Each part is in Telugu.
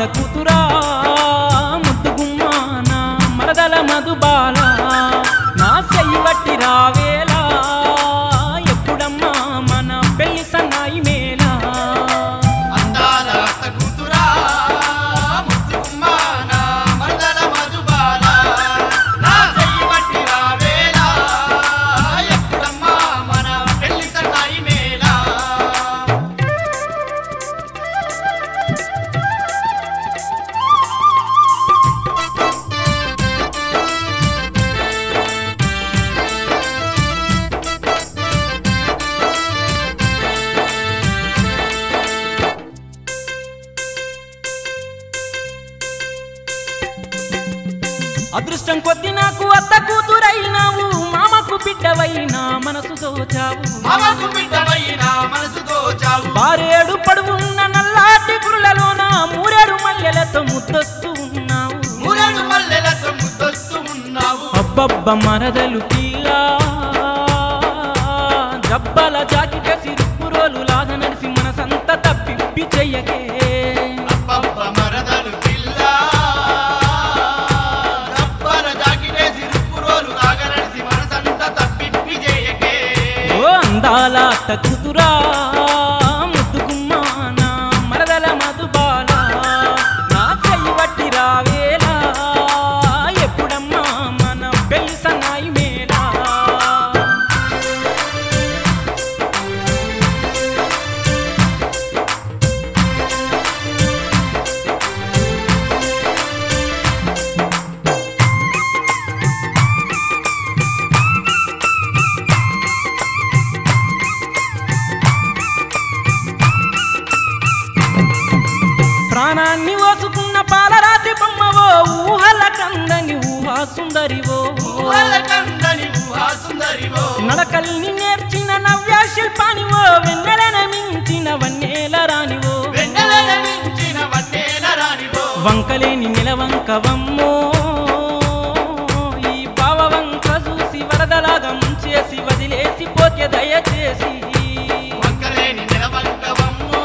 అత్త కూతురా ముద్దుగుమ్మ నా మరదల మధుబాల నా చెయ్యి వట్టి రావేలా ఎప్పుడమ్మా మన పెళ్లి సన్నాయి మేలా అందాల అత్త కూతురా ముద్దుగుమ్మ నా మరదల మధుబాల నా చెయ్యి పట్టి రావేలా ఎప్పుడమ్మా మన పెళ్లి సన్నాయి మేళా అదృష్టం కొద్ది నాకు అత్త కూతురైనావు మామకు బిడ్డవైనా మనసు దోచావు మామకు బిడ్డవైన మనసు దోచావు బారేడు పడువున్న నల్లాటి గురులలోన మూరేడు మల్లెలతో ముద్దొస్తూ ఉన్నావు మూరెడు మల్లెలతో ముద్దొస్తూ ఉన్నావు అబ్బబ్బ మరదలు పిల్ల జబ్బల జాకిట సిరుపు రోలు లాగా నడిసి మనసంత తప్పిప్పి చెయ్యకే అబ్బబ్బ మరదలు పిల్ల రబ్బర జాకిటేసి రుప్పురోలు ఆగరడిసి మనసంతా తప్పిప్పి చేయకే ఓ అందాల అత్త కూతురా ముద్దుగుమ్మ నా మరదల మధుబాల నా చెయ్యి వట్టి రావేలా ఎప్పుడమ్మా మన పెళ్లి సన్నాయి మేలా ప్రాణాన్ని ఓసుకున్న పాలరాతి బొమ్మవో ఊహల కందని ఊహా సుందరివో ఊహలకందని ఊహా సుందరివో నడకల్ని నేర్చిన నవ్య శిల్పానివో వెన్నెలన మించిన వన్నేల రానివో వెన్నెలన మించిన వన్నేల రానివో వంకలేని నిలవంకవమ్మో ఈ బావ వంక చూసి వరదలాగా ముంచేసి వదిలేసి పోతే దయచేసి వంకలేని నిలవంకవమ్మో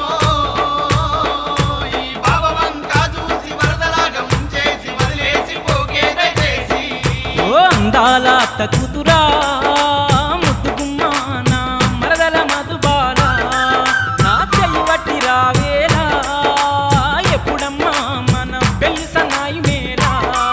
ఈ బావవంక చూసి వరదలాగా ముంచేసి వదిలేసి పోకే దయచేసి ఓ అందాల అత్త కూతురా ముద్దుగుమ్మ నా మరదల మధుబాల నా చెయ్యి వట్టి రావేలా ఎప్పుడమ్మా మన పెళ్లి సన్నాయి మేలా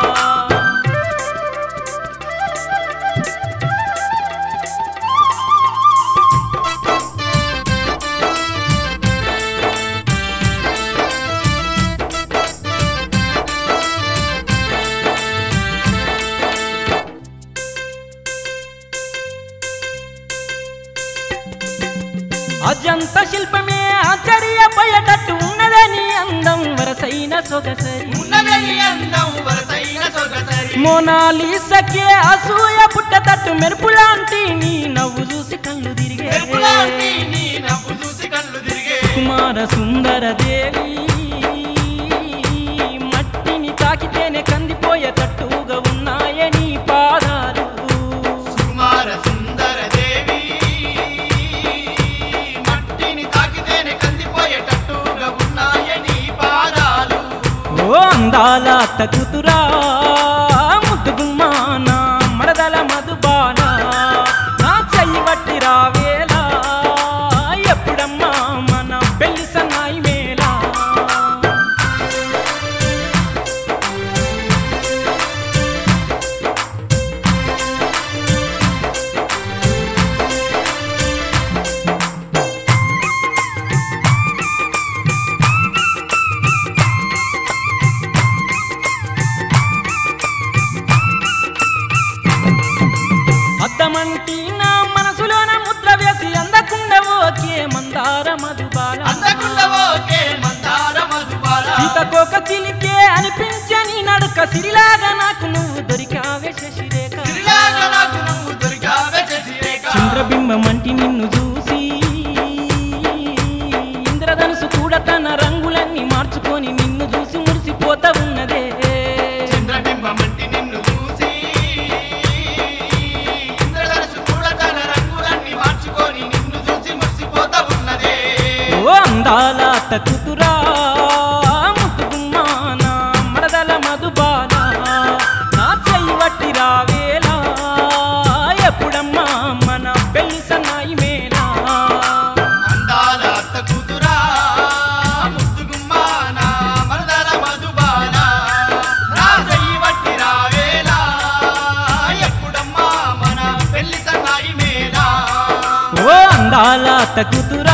అజంత శిల్పమే ఆశ్చర్యపోయేటట్టు ఉన్నదని అందం వరసైన సొగసరి ఉన్నదని అందం వరసైన సొగసరి మోనాలిసకే అసూయ పుట్టతట్టు మెరుపులాంటి నీ నవ్వు చూసి కళ్ళు తిరిగే మెరుపులాంటి నీ నవ్వు చూసి కళ్ళు తిరిగే కుమార సుందర దేవి మట్టిని తాకితేనే కందిపోయేటట్టుగా ఉన్నాయే నీ పాదాలు కుమార సుందర దేవి మట్టిని తాకితేనే కందిపోయేటట్టుగా ఉన్నాయని పాదాలు ఓ అందాల తగుతురా ముద్దుగుమ్మా నా మరదల మధుబాల నా చెయ్యి వట్టి రావేలా ఎప్పుడమ్మా మన పెళ్లి సన్నాయి మేలా అద్దమంటి నా మనసులోన ముద్ర వేసి అందకుండా ఓకే మందార మధుబాల అందకుండా ఓకే మందార మధుబాల సీతకోక చిలికే అనిపించని నడుక సిరిలాగా నాకు నువ్వు దొరికావే శశిరేఖ సిరిలాగా నాకు నువ్వు దొరికావే శశిరేఖ చంద్రబింబమంటి నిన్ను చూసి ఇంద్రధనుసు కూడా తన రంగులన్నీ మార్చుకొని నిన్ను చూసి మురిసిపోతా ఉన్నదే చంద్రబింబమంటి నిన్ను చూసి ఇంద్రధనుసు కూడా తన రంగులన్నీ మార్చుకొని నిన్ను చూసి మురిసిపోతా ఉన్నదే ఓ అందాల తక్కుతురా ముద్దుగుమ్మ కాలాత కూతురా